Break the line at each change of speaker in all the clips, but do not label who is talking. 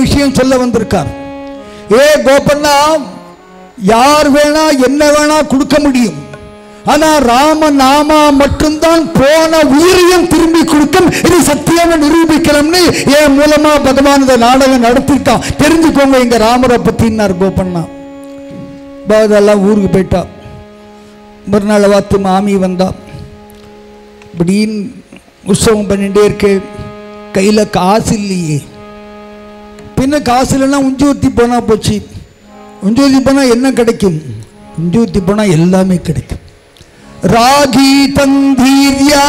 விஷயம் சொல்ல வந்திருக்கார் ஏ கோபண்ணா யார் வேணா என்ன வேணா கொடுக்க முடியும் ஆனா ராம நாமா மட்டும்தான் போன உயிரையும் திரும்பி கொடுக்கும் இது சத்தியமா நிரூபிக்கலாம்னு என் மூலமா பகவான் இந்த நாடகம் நடத்திருக்கான் தெரிஞ்சுக்கோங்க எங்க ராமரை பத்தினார் கோபண்ணா பாதெல்லாம் ஊருக்கு போயிட்டா மறுநாள் பார்த்து மாமி வந்தா இப்படின்னு உற்சவம் பண்ணிட்டே இருக்கு கையில் காசு இல்லையே பின்ன காசு இல்லைன்னா உஞ்சூர்த்தி போனால் போச்சு உஞ்சூர்த்தி போனால் என்ன கிடைக்கும் உஞ்சூர்த்தி போனால் எல்லாமே கிடைக்கும் ராகி தந்தீர்யா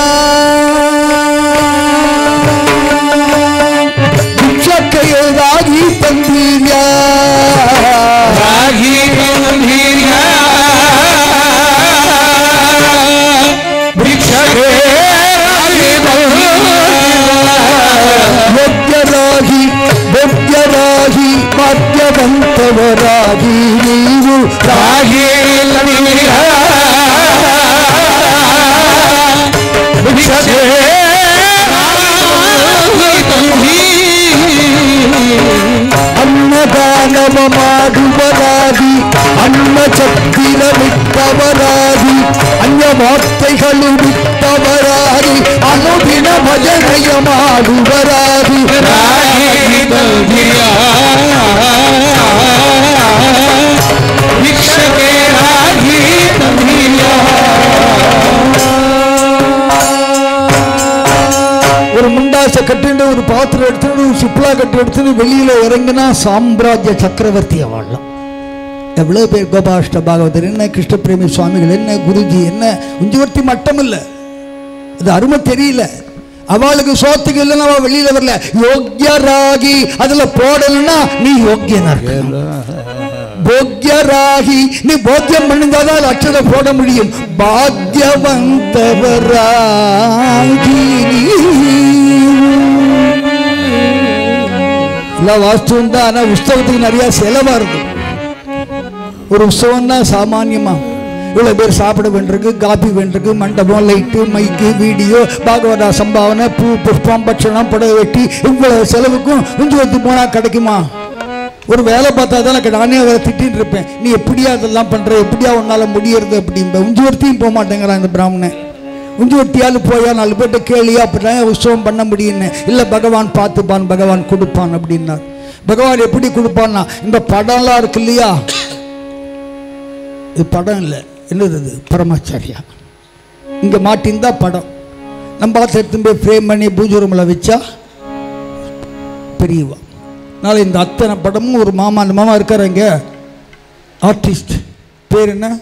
பிக்ஷக்கைய ராகி தந்தீர்யா
ராகி கம்பீர்யா ಭಿಕ್ಷಕೇ
ಯೋಗ್ಯರಾಗಿ ಭೋಗ್ಯರಾಗಿ ಭಾಗ್ಯವಂತವರಾಗಿ ನೀವು
ರಾಗಿ ಕಬೀರ ಭಿಕ್ಷಕೇ
ಅನ್ನದಾನವ ಮಾಡುವರಾಗಿ ಅನ್ನ ಚಕ್ಕಿರ ಬಿಟ್ಟವರಾಗಿ ಅನ್ಯ ವಾರ್ತೆಗಳು ಬಿಟ್ಟವರಾಗಿ ಅನುದಿನ ಭಜನೆಯ ಮಾಡುವರಾಗಿ
ರಾಗಿ ಕಬೀರ ಭಿಕ್ಷಕೇ ರಾಗಿ ಕಬೀರ
ஒரு முண்டாசை கட்டிட்டு ஒரு பாத்திரம் எடுத்துட்டு ஒரு சிப்லா கட்டி எடுத்துட்டு வெளியில இறங்கினா சாம்ராஜ்ய சக்கரவர்த்தியை வாழலாம் எவ்வளவு பேர் கோபாஷ்ட பாகவதர் என்ன கிருஷ்ணபிரேமி சுவாமிகள் என்ன குருஜி என்ன உஞ்சிவர்த்தி மட்டம் இல்லை அது அருமை தெரியல அவளுக்கு சோத்துக்கு இல்லைன்னா அவள் வெளியில வரல யோக்கியராகி அதுல போடலைன்னா நீ யோக்கியனா இருக்க போக்கியராகி நீ போக்கியம் பண்ணிருந்தாதான் அச்சதை போட முடியும் பாக்யவந்தவராகி எல்லாம் வாஸ்துவம் தான் ஆனா உற்சவத்துக்கு நிறைய செலவா இருக்கும் ஒரு உற்சவம்னா சாமானியமா இவ்வளோ பேர் சாப்பிட வேண்டியிருக்கு காபி வேண்டியிருக்கு மண்டபம் லைட்டு மைக்கு வீடியோ பாகவதா சம்பாவனை பூ புஷ்பம் பட்சணம் புடவை வெட்டி இவ்வளோ செலவுக்கும் குஞ்சு வத்து போனால் கிடைக்குமா ஒரு வேலை பார்த்தா தான் எனக்கு நானே அவரை திட்டின்னு இருப்பேன் நீ எப்படியா அதெல்லாம் பண்ற எப்படியா உன்னால முடியறது அப்படிம்ப உஞ்சுவர்த்தியும் போக மாட்டேங்கிறான் இந்த பிராமணன் உஞ்சுவர்த்தியால் போயா நாலு பேர்ட்ட கேளியா அப்படிதான் உற்சவம் பண்ண முடியும்னு இல்லை பகவான் பார்த்துப்பான் பகவான் கொடுப்பான் அப்படின்னார் பகவான் எப்படி கொடுப்பான்னா இந்த படம்லாம் இருக்கு இல்லையா இது படம் இல்லை என்னது இது பரமாச்சாரியா இங்கே மாட்டிருந்தா படம் நம்ம பார்த்து எடுத்துன்னு போய் ஃப்ரேம் பண்ணி பூஜை ரூமில் வச்சா பெரியவா நாளை இந்த அத்தனை படமும் ஒரு மாமா அந்த மாமா இருக்காரு இங்க ஆர்டிஸ்ட் பேர் என்ன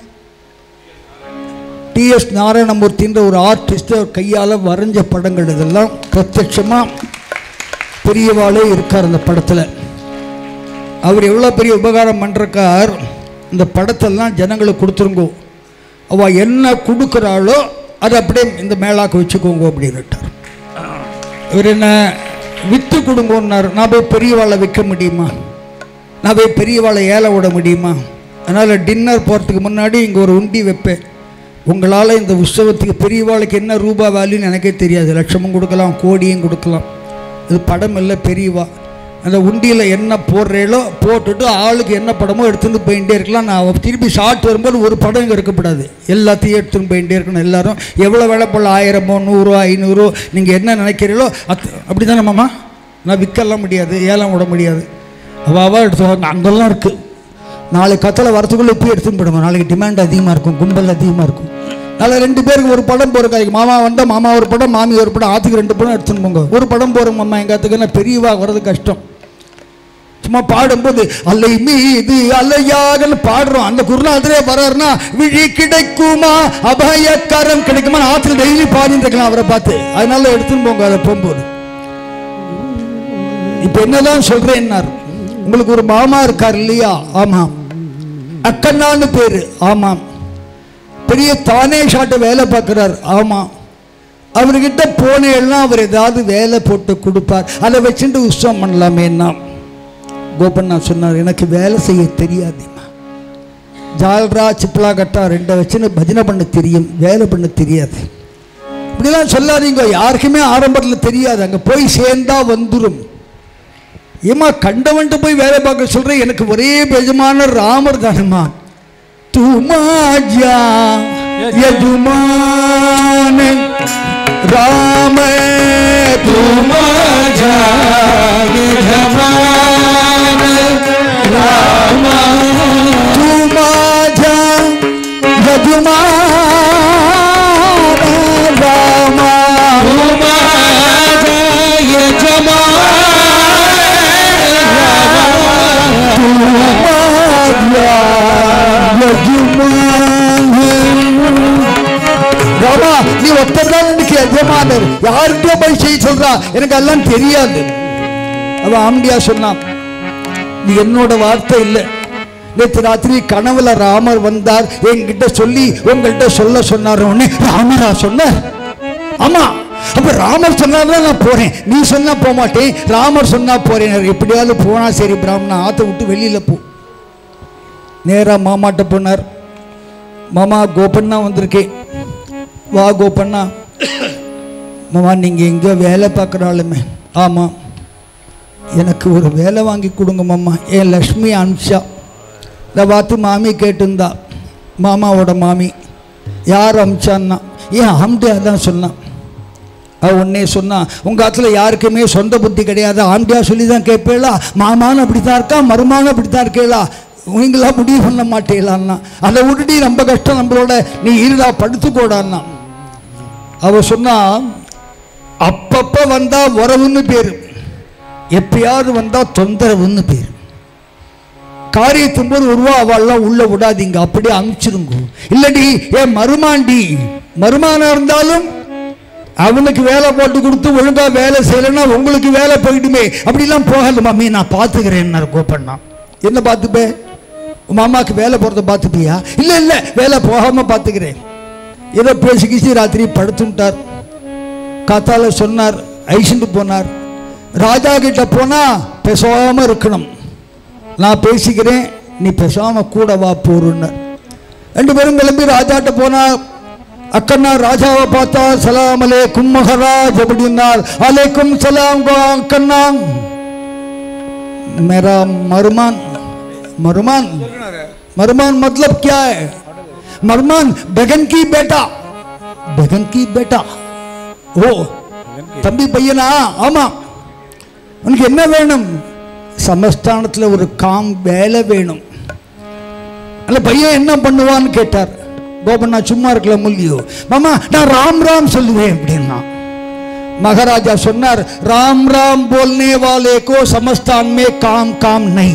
டிஎஸ் நாராயணமூர்த்தின்ற ஒரு ஆர்டிஸ்ட் அவர் கையால் வரைஞ்ச படங்கள் இதெல்லாம் பிரத்யட்சமாக பெரியவாளே இருக்கார் அந்த படத்தில் அவர் எவ்வளோ பெரிய உபகாரம் பண்ணுறக்கார் இந்த படத்தெல்லாம் ஜனங்களுக்கு கொடுத்துருங்கோ அவள் என்ன கொடுக்குறாளோ அதை அப்படியே இந்த மேலாக்கு வச்சுக்கோங்க அப்படின்னுட்டார் இவர் என்ன விற்று கொடுங்கன்னார் நான் போய் பெரியவாளை விற்க முடியுமா நான் போய் பெரியவாளை ஏல விட முடியுமா அதனால் டின்னர் போகிறதுக்கு முன்னாடி இங்கே ஒரு உண்டி வைப்பேன் உங்களால் இந்த உற்சவத்துக்கு பெரியவாளுக்கு என்ன ரூபா வேல்யூன்னு எனக்கே தெரியாது லட்சமும் கொடுக்கலாம் கோடியும் கொடுக்கலாம் இது படம் இல்லை பெரியவா அந்த உண்டியில் என்ன போடுறீங்களோ போட்டுட்டு ஆளுக்கு என்ன படமோ எடுத்துகிட்டு போயிட்டே இருக்கலாம் நான் திருப்பி ஷார்ட் வரும்போது ஒரு படம் இங்கே இருக்கக்கூடாது எல்லாத்தையும் எடுத்துன்னு போயிட்டே இருக்கணும் எல்லாரும் எவ்வளோ வேலை போல ஆயிரமோ நூறோ ஐநூறோ நீங்கள் என்ன நினைக்கிறீங்களோ அத் அப்படி தானே மாமா நான் விற்கலாம் முடியாது ஏலம் விட முடியாது அவள் அவள் எடுத்து அங்கெல்லாம் இருக்குது நாளைக்கு கத்தலை வரத்துக்குள்ளே போய் எடுத்துன்னு போடுங்க நாளைக்கு டிமாண்ட் அதிகமாக இருக்கும் கும்பல் அதிகமாக இருக்கும் நாளை ரெண்டு பேருக்கு ஒரு படம் போகிறக்காய்க்கு மாமா வந்தால் மாமா ஒரு படம் மாமி ஒரு படம் ஆற்றுக்கு ரெண்டு படம் எடுத்துன்னு போங்க ஒரு படம் போகிறோம் மாமா எங்கள் ஆத்துக்கு நான் பெரியவா வர்றது கஷ்டம் சும்மா பாடும்போது அலை மீது அலையாகன்னு பாடுறோம் அந்த குருநாதரே வர்றாருன்னா விழி கிடைக்குமா அபயக்கரம் கிடைக்குமா ஆற்றுல டெய்லி பாடிட்டு இருக்கலாம் அவரை பார்த்து அதனால எடுத்துன்னு போங்க அதை போகும்போது இப்ப என்னதான் சொல்றேன்னார் உங்களுக்கு ஒரு மாமா இருக்கார் இல்லையா ஆமாம் அக்கண்ணான்னு பேரு ஆமாம் பெரிய தானே ஷாட்டை வேலை பார்க்குறார் ஆமாம் அவர்கிட்ட போனேன்னா அவர் ஏதாவது வேலை போட்டு கொடுப்பார் அதை வச்சுட்டு உற்சவம் பண்ணலாமேன்னா கோபண்ணா சொன்னார் எனக்கு வேலை செய்ய தெரியாதும்மா ஜால்ரா சிப்லா கட்டா ரெண்டை வச்சுன்னு பஜனை பண்ண தெரியும் வேலை பண்ண தெரியாது இப்படிலாம் சொல்லாதீங்க யாருக்குமே ஆரம்பத்தில் தெரியாது அங்கே போய் சேர்ந்தா வந்துடும் ஏமா கண்டவன்ட்டு போய் வேலை பார்க்க சொல்றேன் எனக்கு ஒரே பெஜமான ராமர் தானம்மா துமாஜா யஜுமான ராம
तुम जागे जमान राम
துமாஜா யஜுமான ராமா
तुम जागे
ராமா நீ ஒருத்தர் தான் எனக்கு எஜமானர் யார்கிட்ட போய் செய்ய சொல்றா எனக்கு எல்லாம் தெரியாது அவ ஆம்பியா சொன்னான் நீ என்னோட வார்த்தை இல்லை நேற்று ராத்திரி கனவுல ராமர் வந்தார் என்கிட்ட சொல்லி உங்கள்கிட்ட சொல்ல சொன்னார் உடனே ராமரா சொன்ன ஆமா அப்ப ராமர் சொன்னார்னா நான் போறேன் நீ சொன்னா போக மாட்டேன் ராமர் சொன்னா போறேன் எப்படியாவது போனா சரி பிராமணா ஆத்த விட்டு வெளியில போ நேரா மாமாட்ட போனார் மாமா கோபண்ணா வந்திருக்கேன் வா கோபண்ணா மாமா நீங்கள் எங்கேயோ வேலை பார்க்குற ஆளுமே ஆமாம் எனக்கு ஒரு வேலை வாங்கி கொடுங்க மாமா என் லக்ஷ்மி அனுஷா இதை பார்த்து மாமி கேட்டிருந்தா மாமாவோட மாமி யார் அமிச்சான்னா ஏன் ஆம்டியா தான் சொன்னான் அவ உன்னே சொன்னா உங்கள் ஆத்துல யாருக்குமே சொந்த புத்தி கிடையாது ஆண்டியா சொல்லி தான் கேட்பேளா மாமான்னு அப்படி தான் இருக்கா மருமானும் அப்படி தான் இருக்கேளா நீங்களா முடிவு பண்ண மாட்டேலான்னா அதை விட்டுட்டு ரொம்ப கஷ்டம் நம்மளோட நீ இருடா படுத்துக்கோடான்னா அவ சொன்னா அப்பப்ப வந்தா உறவுன்னு பேரு எப்பயாவது வந்தா தொந்தரவுன்னு பேரு காரியத்தின் போது உருவா அவள்லாம் உள்ள விடாதீங்க அப்படியே அனுப்பிச்சிருங்க இல்லடி ஏன் மருமாண்டி மருமானா இருந்தாலும் அவனுக்கு வேலை போட்டு கொடுத்து ஒழுங்கா வேலை செய்யலைன்னா உங்களுக்கு வேலை போயிடுமே அப்படிலாம் போகாது மாமி நான் பார்த்துக்கிறேன் கோபண்ணா என்ன பார்த்துப்பே உன் மாமாக்கு வேலை போகிறத பார்த்துப்பியா இல்லை இல்லை வேலை போகாம பார்த்துக்கிறேன் ஏதோ பேசி கீசி ராத்திரி படுத்துட்டார் காத்தால சொன்னார் ஐசிண்டு போனார் ராஜா கிட்ட போனா பேசாம இருக்கணும் நான் பேசிக்கிறேன் நீ பேசாம கூட வா போருன்னார் ரெண்டு பேரும் கிளம்பி ராஜாட்ட போனா அக்கண்ணா ராஜாவை பார்த்தா சலாம் அலேக்கும் மகராஜ் அப்படின்னார் அலேக்கும் சலாம் கோ அக்கண்ணா मेरा मरमान मरमान मरमान मतलब क्या है मरमान बेगन की बेटा बेगन की बेटा ஓ தம்பி பையனா ஆமா உனக்கு என்ன வேணும் சமஸ்தானத்துல ஒரு காம் வேலை வேணும் அந்த பையன் என்ன பண்ணுவான்னு கேட்டார் கோபண்ணா சும்மா இருக்கல முல்லியோ மாமா நான் ராம் ராம் சொல்லுவேன் அப்படின்னா மகாராஜா சொன்னார் ராம் ராம் போல்னே வாலே கோ சமஸ்தான் மே காம் காம் நை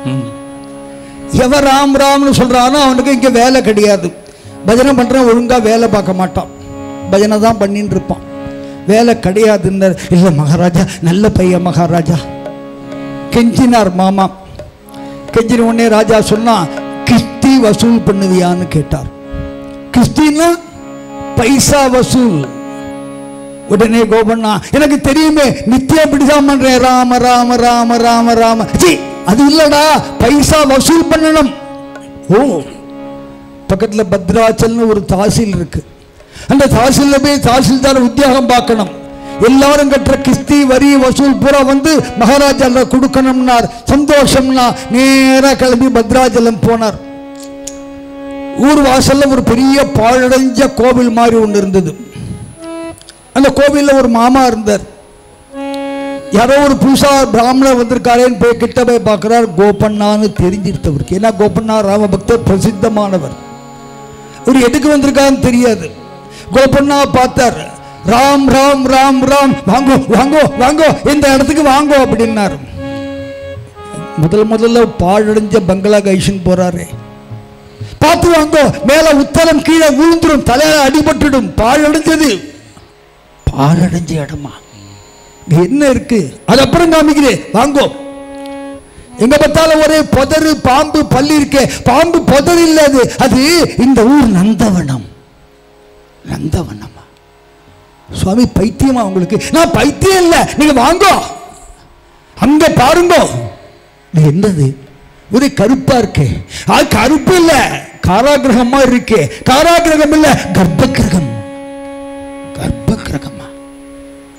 எவன் ராம் ராம்னு சொல்றானோ அவனுக்கு இங்க வேலை கிடையாது பஜனை பண்றவன் ஒழுங்கா வேலை பார்க்க மாட்டான் பஜனை தான் பண்ணிட்டு இருப்பான் வேலை கிடையாதுன்னு இல்லை மகாராஜா நல்ல பையன் மகாராஜா கெஞ்சினார் மாமா கெஞ்சின உடனே ராஜா சொன்னா கிஸ்தி வசூல் பண்ணுவியான்னு கேட்டார் கிஸ்தின்னா பைசா வசூல் உடனே கோபண்ணா எனக்கு தெரியுமே நித்தியம் இப்படிதான் பண்றேன் ராம ராம ராம ராம ராம சி அது இல்லடா பைசா வசூல் பண்ணணும் ஓ பக்கத்துல பத்ராச்சல்னு ஒரு தாசில் இருக்கு அந்த தாசில்ல போய் தாசில்தார் உத்தியோகம் பார்க்கணும் எல்லாரும் கட்டுற கிஸ்தி வரி வசூல் பூரா வந்து மகாராஜால கொடுக்கணும்னார் சந்தோஷம்னா நேரா கிளம்பி பத்ராச்சலம் போனார் ஊர் வாசல்ல ஒரு பெரிய பாழடைஞ்ச கோவில் மாதிரி ஒன்று இருந்தது அந்த கோவில்ல ஒரு மாமா இருந்தார் யாரோ ஒரு புதுசா பிராமணர் வந்திருக்காரேன்னு போய் கிட்ட போய் பார்க்கிறார் கோபண்ணான்னு தெரிஞ்சிருத்தவருக்கு ஏன்னா கோபண்ணா ராமபக்தர் பிரசித்தமானவர் இவர் எதுக்கு வந்திருக்கான்னு தெரியாது கோபண்ணா பார்த்தார் ராம் ராம் ராம் ராம் வாங்கோ வாங்கோ வாங்கோ இந்த இடத்துக்கு வாங்கோ அப்படின்னார் முதல் முதல்ல பாழடைஞ்ச பங்களா கைஷன் போறாரே பார்த்து வாங்கோ மேல உத்தரம் கீழே விழுந்துடும் தலையில அடிபட்டுடும் பாழடைஞ்சது பாழடைஞ்ச இடமா இங்க என்ன இருக்கு அது அப்புறம் காமிக்கிறேன் வாங்கோ எங்க பார்த்தாலும் ஒரே புதரு பாம்பு பல்லி இருக்கே பாம்பு புதர் இல்ல அது அது இந்த ஊர் நந்தவனம் நந்தவனமா சுவாமி பைத்தியமா உங்களுக்கு நான் பைத்தியம் இல்ல நீங்க வாங்கோ அங்க பாருங்கோ இது என்னது ஒரே கருப்பா இருக்கே அது கருப்பு இல்ல காராகிரகமா இருக்கே காராகிரகம் இல்ல கர்ப்ப கிரகம் கர்ப்ப கிரகமா உள்ள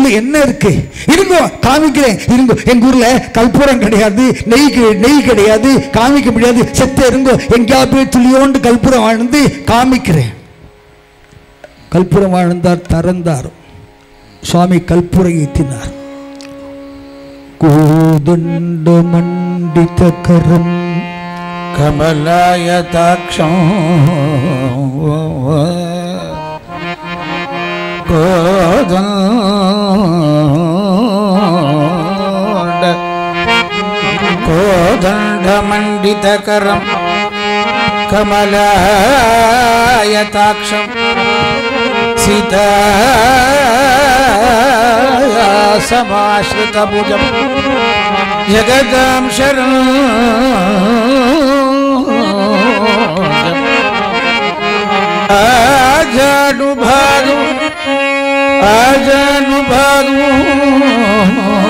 இன்னும் என்ன இருக்கு இருங்கோ காமிக்கிறேன் இருங்கோ எங்க ஊர்ல கற்பூரம் கிடையாது நெய் கி- நெய் கிடையாது காமிக்க முடியாது செத்த இருங்கோ எங்கேயாவது போய் துளியோண்டு கற்பூரம் வாழ்ந்து காமிக்கிறேன் கற்பூரம் வாழ்ந்தார் திறந்தார் சுவாமி கற்பூரம் ஏற்றினார் கோதண்ட மண்டித கரம்
कमलायताक्षं कोदण्ड कोदण्डमण्डितकरं कमलायताक्षं सीता समाश्रितभुजम् जगदां शरणं आजानुभागु आजानुभागु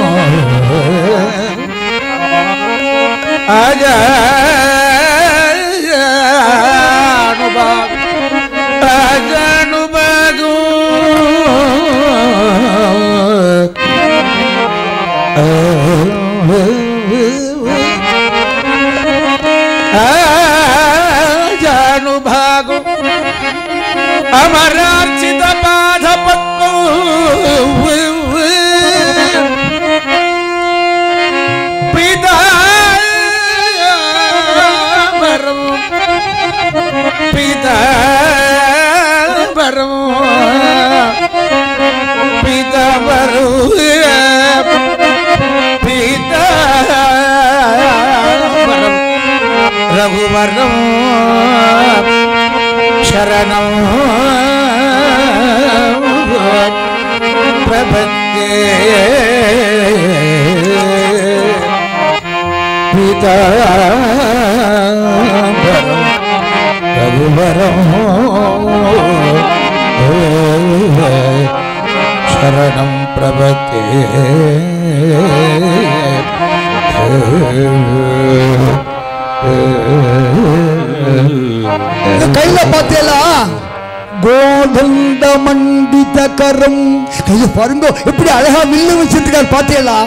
आजानुभागु आजानुभागु ಜಾನುಭಾಗು ಅಮರಾರ್ಚಿತ ಪಾದ ಪದ್ಮ ಪೀತಾಂಬರಂ ಪೀತಾಂಬರಂ ಪೀತಾಂಬರಂ పీతాంబరం రఘువరం శరణం ప్రపద్యే పీతాంబరం రఘువరం శరణం ప్రపద్యే
இந்த கையில பார்த்தேலா கோதண்ட மண்டித கரம் கையில பாருங்க எப்படி அழகா வில்லு வச்சிருக்காரு பார்த்தேலா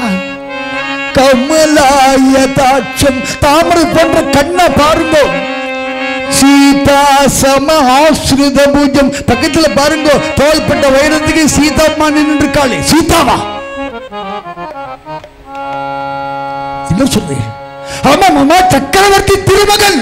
கமலாய தாட்சம் தாமரை போன்ற கண்ணை பாருங்க சீதா சம ஆசிரித பூஜம் பக்கத்துல பாருங்க தோள்பட்ட வைரத்துக்கு சீதாம்மா நின்று இருக்காளே சீதாவா என்ன சொல்றீங்க ஆமா மாமா சக்கரவர்த்தி திருமகன்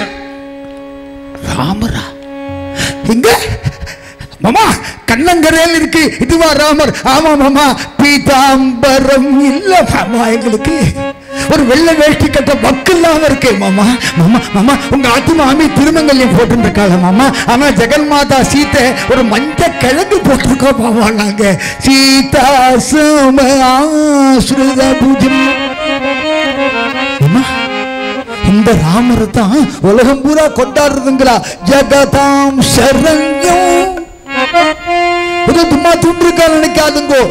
ராமரா எங்க மாமா கண்ணங்கரையில் இருக்கு இதுவா ராமர் ஆமா மாமா பீதாம்பரம் இல்ல மாமா எங்களுக்கு ஒரு வெள்ளை வேஷ்டி கட்ட வக்கு இல்லாம இருக்கு மாமா மாமா மாமா உங்க ஆத்து மாமி திருமங்கல்யம் போட்டுருக்காங்க மாமா ஆனா ஜெகன் மாதா சீத்தை ஒரு மஞ்ச கிழங்கு போட்டிருக்கோம் மாமா நாங்க சீதா சம ஆஸ்ருத பூஜம் மாமா இந்த ராமரை தான் உலகம் பூரா கொண்டாடுறதுங்கிறா ஜகதாம் சரண்யம் இது சும்மா துண்டிருக்கா நினைக்காதுங்கோ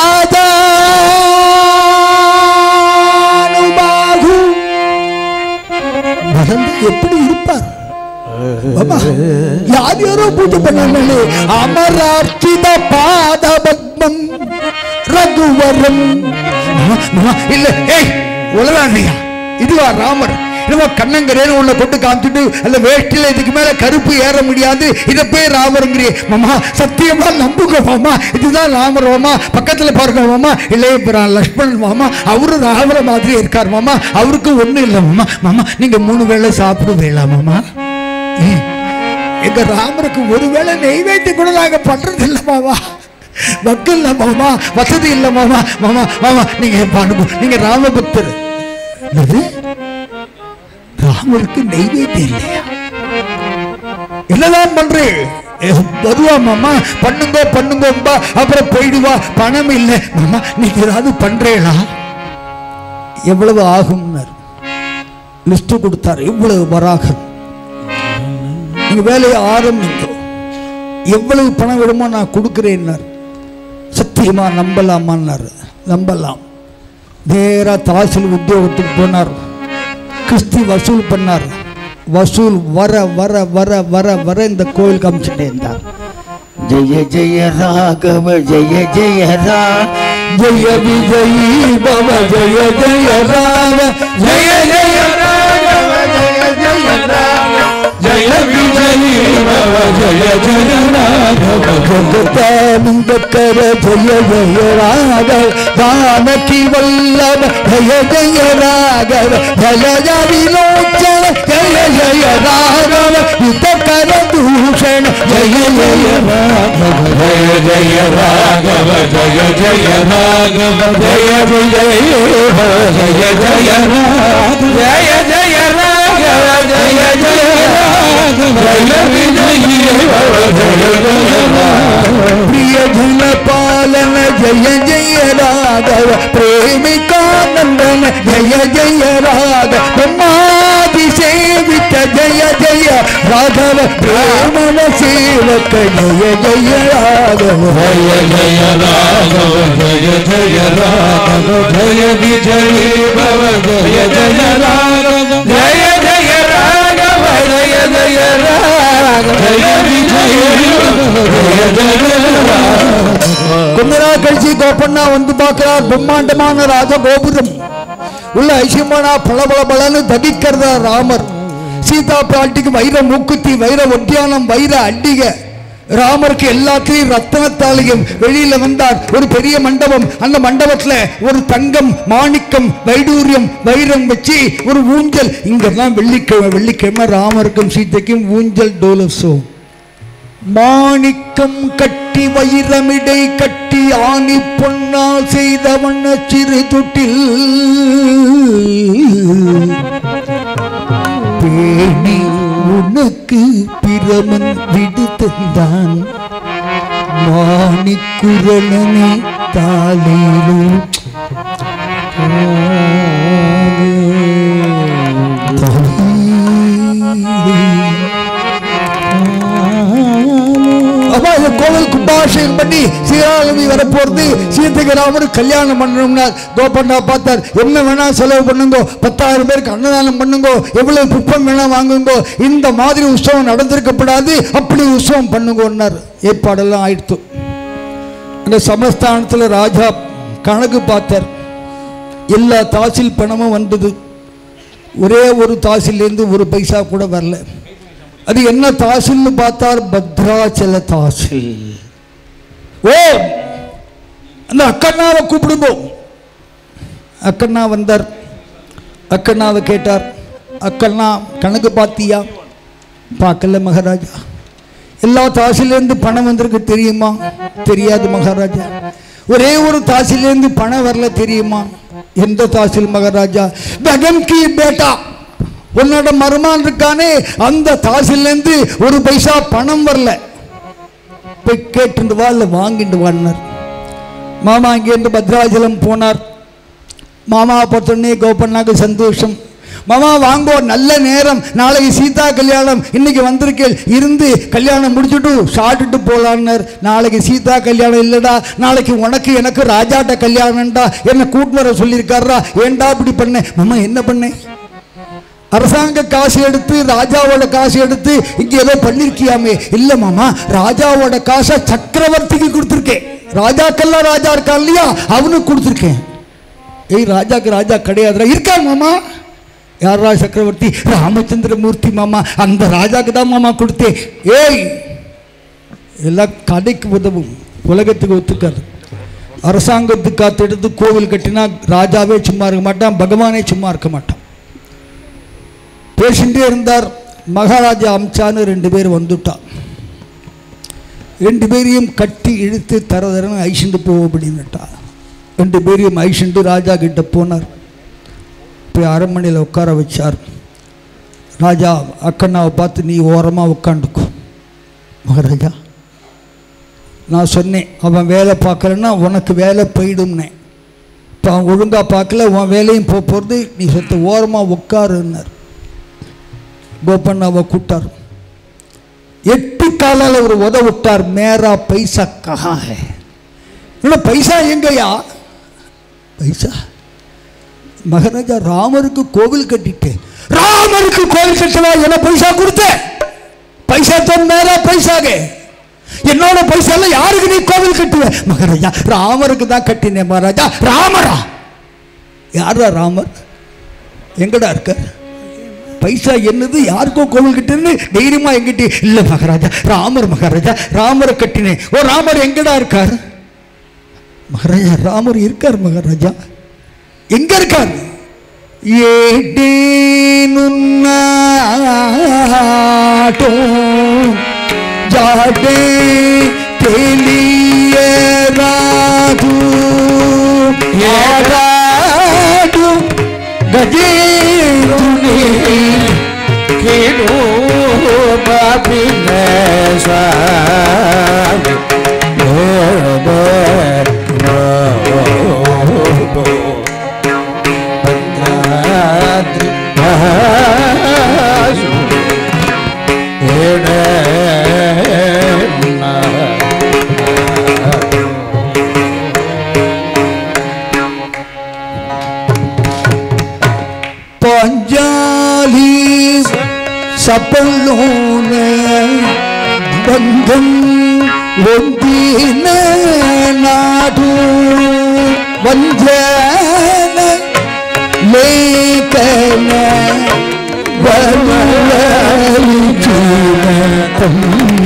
ஆதானுபாகு வளர்ந்து எப்படி இருப்பார் மாமா, யார் யாரோ பூஜை பண்ணாங்களே அமரார்ச்சித பாத பத்மம் ரகுவரம் மாமா, மாமா, இல்ல ஏய் உலகாண்டையா இதுவா ராமர் என்னமோ கண்ணங்கரேன்னு உன்னை கொண்டு காமிச்சிட்டு அல்ல வேஷ்டில இதுக்கு மேல கருப்பு ஏற முடியாது இதை போய் ராமருங்கிறியே மாமா சத்தியமா நம்புங்க மாமா இதுதான் ராமர் மாமா பக்கத்துல பாருங்க மாமா இளையபிரான் லக்ஷ்மணன் மாமா அவரும் ராமர மாதிரி இருக்கார் மாமா அவருக்கு ஒண்ணும் இல்லை மாமா மாமா நீங்க மூணு வேளை சாப்பிடுவீங்களா மாமா ஏன்? எங்க ராமருக்கு ஒருவேளை நெய்வேத்தி கூட நாங்க பண்றது இல்லை மாமா வக்கு இல்ல மாமா வசதி இல்ல மாமா மாமா மாமா நீங்க பாருங்க நீங்க ராமபக்தர் என்னது ராமருக்கு நெய்வேத்தி இல்லையா என்னதான் பண்றேன் ஏ, வருவா மாமா பண்ணுங்க பண்ணுங்கம்பா அப்புறம் போயிடுவா பணம் இல்லை மாமா நீங்க ஏதாவது பண்றீங்களா எவ்வளவு ஆகும்னார் லிஸ்ட் கொடுத்தார் இவ்வளவு வராகம் நீங்க வேலையை ஆரம்பிங்க எவ்வளவு பணம் வேணுமோ நான் கொடுக்குறேன்னார் சத்தியமா நம்பலாமான்னார் நம்பலாம் நேரா தாசில் உத்தியோகத்துக்கு போனார் கிறிஸ்தி வசூல் பண்ணார் வசூல் வர வர வர வர வர இந்த கோயில் காமிச்சுட்டே இருந்தார்
ஜெய ஜெய ராகவ ஜெய ஜெய ரா
ஜெய விஜயி பவ ஜெய ஜெய ராம
ஜய ஜய ராகவ ஜய ஜய ராக ஜய விஜயி பவ ஜய ஜய ராகவ
ஜகதானந்தக்கர ஜெய ஜெய ராகவ ஜானகி வல்லப ஜெய ஜெய ராகவ ஜய விலோச்சன ஜெய ஜெய ராகவ இதக்கர தூஷண ஜெய ஜெய ராகவ
ஜய ஜய ராகவ ஜய ஜய ராகவ ஜய விஜயி பவ ஜய ஜய ராக ஜய ஜய ராகவ ஜய ஜய ராகவ ஜய விஜயி பவ ஜய ஜய ராகவ
प्रिय जन पालन जय जय राघव प्रेमिकानंदन जय जय राघव ब्रह्मादिसेवित जय जय राघव प्रेमन सेवक जय जय राघव
जय जय राघव जय जय राघव जय विजयी भव जय जय राघव जय जय राघव जय जय राघव जय विजयी भव जय जय राघव
கொஞ்ச நாள் கழிச்சு கோப்பண்ணா வந்து பார்க்கிறார் பிரம்மாண்டமான ராஜ கோபுரம் உள்ள ஐசியமானா பல பல பலன்னு தகிக்கிறதா ராமர் சீதா பிராட்டிக்கு வைர மூக்குத்தி வைர ஒட்டியானம் வைர அட்டிக ராமருக்கு எல்லாத்திலையும் ரத்தனத்தாலையும் வெளியில வந்தார் ஒரு பெரிய மண்டபம் அந்த மண்டபத்துல ஒரு தங்கம் மாணிக்கம் வைடூரியம் வைரம் வச்சு ஒரு ஊஞ்சல் இங்கெல்லாம் வெள்ளிக்கிழமை வெள்ளிக்கிழமை ராமருக்கும் சீதைக்கும் ஊஞ்சல் டோலசோ மாணிக்கம் கட்டி வைரமிடை கட்டி ஆணி பொன்னால் செய்த வண்ண சிறு தொட்டில் பேணி உனக்கு பிரமன் விடுத்தான் மாணிக்குரலனே தாளேலோ அப்பா இந்த கோவில் கும்பாபிஷேகம் பண்ணி சீராளவி வரப்போறது சீதைக்கு ராமர் கல்யாணம் பண்ணணும்னா கோபண்ணா பார்த்தார் என்ன வேணா செலவு பண்ணுங்க பத்தாயிரம் பேருக்கு அன்னதானம் பண்ணுங்க எவ்வளவு புப்பம் வேணா வாங்குங்க இந்த மாதிரி உற்சவம் நடந்திருக்கப்படாது அப்படி உற்சவம் பண்ணுங்கன்னார் ஏற்பாடெல்லாம் ஆயிடுத்து அந்த சமஸ்தானத்தில் ராஜா கணக்கு பார்த்தார் எல்லா தாசில் பணமும் வந்தது ஒரே ஒரு தாசிலேருந்து ஒரு பைசா கூட வரல அது என்ன தாசில்னு பார்த்தார் பத்ராச்சல தாசில் ஓ அந்த அக்கண்ணாவை கூப்பிடுங்க அக்கண்ணா வந்தார் அக்கண்ணாவை கேட்டார் அக்கண்ணா கணக்கு பார்த்தியா பார்க்கல மகாராஜா எல்லா தாசிலேருந்து பணம் வந்திருக்கு தெரியுமா தெரியாது மகாராஜா ஒரே ஒரு தாசிலேருந்து பணம் வரல தெரியுமா எந்த தாசில் மகாராஜா பகன் கி பேட்டா உன்னோட மருமான் இருக்கானே அந்த தாசிலேருந்து ஒரு பைசா பணம் வரல போய் கேட்டுண்டு வா இல்லை வாங்கிட்டு வான்னார் மாமா இங்கேருந்து பத்ராஜலம் போனார் மாமா பார்த்தோன்னே கோபண்ணாக்கு சந்தோஷம் மாமா வாங்கோ நல்ல நேரம் நாளைக்கு சீதா கல்யாணம் இன்னைக்கு வந்திருக்கேன் இருந்து கல்யாணம் முடிச்சுட்டு சாப்பிட்டுட்டு போலான்னார் நாளைக்கு சீதா கல்யாணம் இல்லைடா நாளைக்கு உனக்கு எனக்கு ராஜாட்ட கல்யாணம்டா என்ன கூட்டு வர சொல்லியிருக்காரா ஏன்டா இப்படி பண்ணேன் மாமா என்ன பண்ணேன் அரசாங்க காசு எடுத்து ராஜாவோட காசு எடுத்து இங்க ஏதோ பண்ணிருக்கியாமே இல்ல மாமா ராஜாவோட காசை சக்கரவர்த்திக்கு கொடுத்துருக்கேன் ராஜாக்கெல்லாம் ராஜா இருக்கான் இல்லையா அவனுக்கு கொடுத்துருக்கேன் ஏய் ராஜாக்கு ராஜா கிடையாதுடா இருக்கா மாமா யாரா சக்கரவர்த்தி ராமச்சந்திர மூர்த்தி மாமா அந்த ராஜாக்கு தான் மாமா கொடுத்தேன் ஏய் எல்லாம் கதைக்கு உதவும் உலகத்துக்கு ஒத்துக்காது அரசாங்கத்துக்கு காத்து எடுத்து கோவில் கட்டினா ராஜாவே சும்மா இருக்க மாட்டான் பகவானே சும்மா இருக்க மாட்டான் பேசிட்டே இருந்தார் மகாராஜா அம்சான்னு ரெண்டு பேர் வந்துட்டான் ரெண்டு பேரையும் கட்டி இழுத்து தர தரன்னு ஐஷண்டு போ அப்படின்னுட்டா ரெண்டு பேரையும் ஐஷண்டு ராஜா கிட்ட போனார் போய் அரண்மனையில் உட்கார வச்சார் ராஜா அக்கண்ணாவை பார்த்து நீ ஓரமாக உட்காந்துக்கோ மகாராஜா நான் சொன்னேன் அவன் வேலை பார்க்கலன்னா உனக்கு வேலை போயிடும்னேன் இப்போ அவன் ஒழுங்காக பார்க்கல உன் வேலையும் போக போகிறது நீ சொத்து ஓரமாக உட்காருன்னார் கோபண்ணாவை கூட்டார் எட்டு காலால் ஒரு உத விட்டார் மேரா பைசா கஹா ஹே இல்லை பைசா எங்கயா பைசா மகாராஜா ராமருக்கு கோவில் கட்டிட்டேன் ராமருக்கு கோவில் கட்டவா என்ன பைசா கொடுத்த பைசா तो मेरा पैसा गए என்னோட பைசால யாருக்கு நீ கோவில் கட்டுவ மகாராஜா ராமருக்கு தான் கட்டினேன் மகாராஜா ராமரா யாரா ராமர் எங்கடா இருக்கார் பைசா என்னது யாருக்கோ கோவில் கட்டுன்னு தைரியமா எங்கிட்ட இல்ல மகாராஜா ராமர் மகாராஜா ராமரை கட்டினேன் ஓ ராமர் எங்கடா இருக்கார் மகாராஜா ராமர் இருக்கார் மகாராஜா எங்க இருக்கார் ஏடேனுன்னாட்டோ ஜாடே தெளியராது ஏடாடு கஜேருனே
கேடு பாபின சுவாமி
பாஞ்சாலி சப்பல்லோன பங்கம் ஒந்தின நாடு வஞ்சன லேகன வலுவலி ஜீவனம்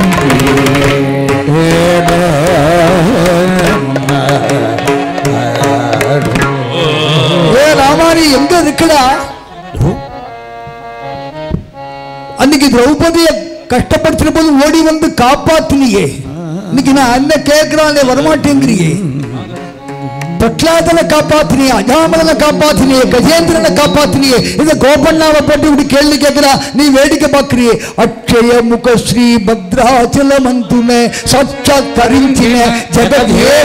ஏ ராமாரி எங்க இருக்குடா அன்னைக்கு திரௌபதிய கஷ்டப்படுத்துற போது ஓடி வந்து காப்பாத்தினியே இன்னைக்கு நான் அண்ணன் கேட்கிறானே வரமாட்டேங்கிறியே பிரகலாதனை காப்பாத்தினியே அஜாமலனை காப்பாத்தினியே கஜேந்திரனை காப்பாத்தினியே இந்த கோபண்ணாவை பற்றி இப்படி கேள்வி கேட்கிறா நீ வேடிக்கை பார்க்கிறியே அக்ஷய முக ஸ்ரீ பத்ராச்சல மந்துன சச்ச தரிஞ்சின ஜெகதே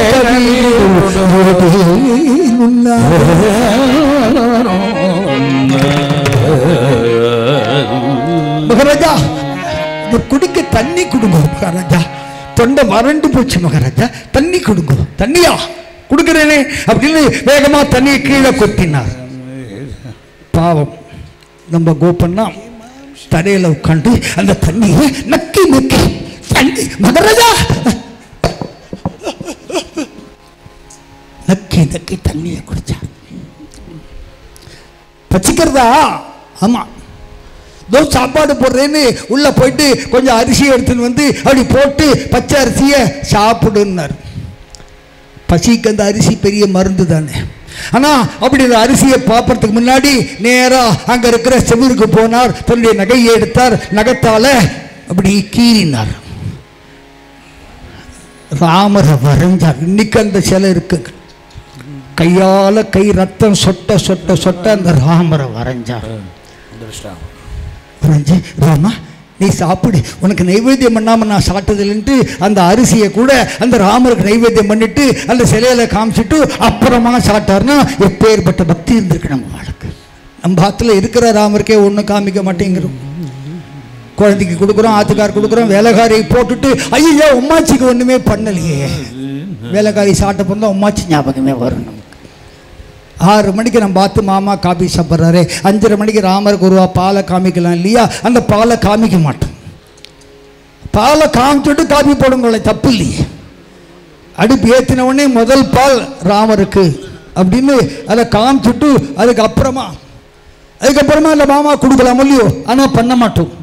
மகாராஜா இந்த குடிக்க தண்ணி கொடுங்க மகாராஜா தொண்டை வறண்டு போச்சு மகாராஜா தண்ணி கொடுங்க தண்ணியா கொடுக்கிறேனே அப்படின்னு வேகமா தண்ணியை கீழே கொட்டினார் பாவம் நம்ம கோபண்ணா தரையில உட்காந்து அந்த தண்ணியை நக்கி நக்கி தண்ணி மகாராஜா நக்கி நக்கி தண்ணியை குடிச்சார் பச்சிக்கிறதா ஆமா தோ சாப்பாடு போடுறேன்னு உள்ள போயிட்டு கொஞ்சம் அரிசி எடுத்துன்னு வந்து அப்படி போட்டு பச்சை அரிசியை சாப்பிடுன்னார் பசிக்கு அந்த அரிசி பெரிய மருந்து தானே ஆனா அப்படி அந்த அரிசியை பார்ப்பறதுக்கு முன்னாடி நேரா அங்க இருக்கிற செவிருக்கு போனார் தன்னுடைய நகையை எடுத்தார் நகத்தால அப்படி கீறினார் ராமரை வரைஞ்சார் இன்னைக்கு அந்த சிலை இருக்குங்க கையால கை ரத்தம் சொட்ட சொட்ட சொட்ட அந்த ராமரை வரைஞ்சார் வரைஞ்சு ராமா நீ சாப்பிடு உனக்கு நைவேத்தியம் பண்ணாம நான் சாப்பிட்டதில்லைன்ட்டு அந்த அரிசியை கூட அந்த ராமருக்கு நைவேத்தியம் பண்ணிட்டு அந்த சிலையில காமிச்சிட்டு அப்புறமா சாப்பிட்டாருன்னா எப்பேற்பட்ட பக்தி இருந்திருக்கு நம்ம வாழ்க்கை நம்ம ஆத்துல இருக்கிற ராமருக்கே ஒன்றும் காமிக்க மாட்டேங்கிறோம் குழந்தைக்கு கொடுக்குறோம் ஆத்துக்கார் கொடுக்குறோம் வேலைக்காரியை போட்டுட்டு ஐயோ உம்மாச்சிக்கு ஒண்ணுமே பண்ணலையே வேலைக்காரி சாப்பிட்ட பிறந்தா உம்மாச்சி ஞாபகமே வரும் நமக்கு ஆறு மணிக்கு நம்ம பார்த்து மாமா காபி சாப்பிட்றாரு அஞ்சரை மணிக்கு ராமருக்கு ஒருவா பாலை காமிக்கலாம் இல்லையா அந்த பாலை காமிக்க மாட்டோம் பாலை காமிச்சுட்டு காபி போடுங்களே தப்பு இல்லையே அடுப்பு ஏற்றின உடனே முதல் பால் ராமருக்கு அப்படின்னு அதை காமிச்சுட்டு அதுக்கப்புறமா அதுக்கப்புறமா இல்லை மாமா கொடுக்கலாம் இல்லையோ ஆனால் பண்ண மாட்டோம்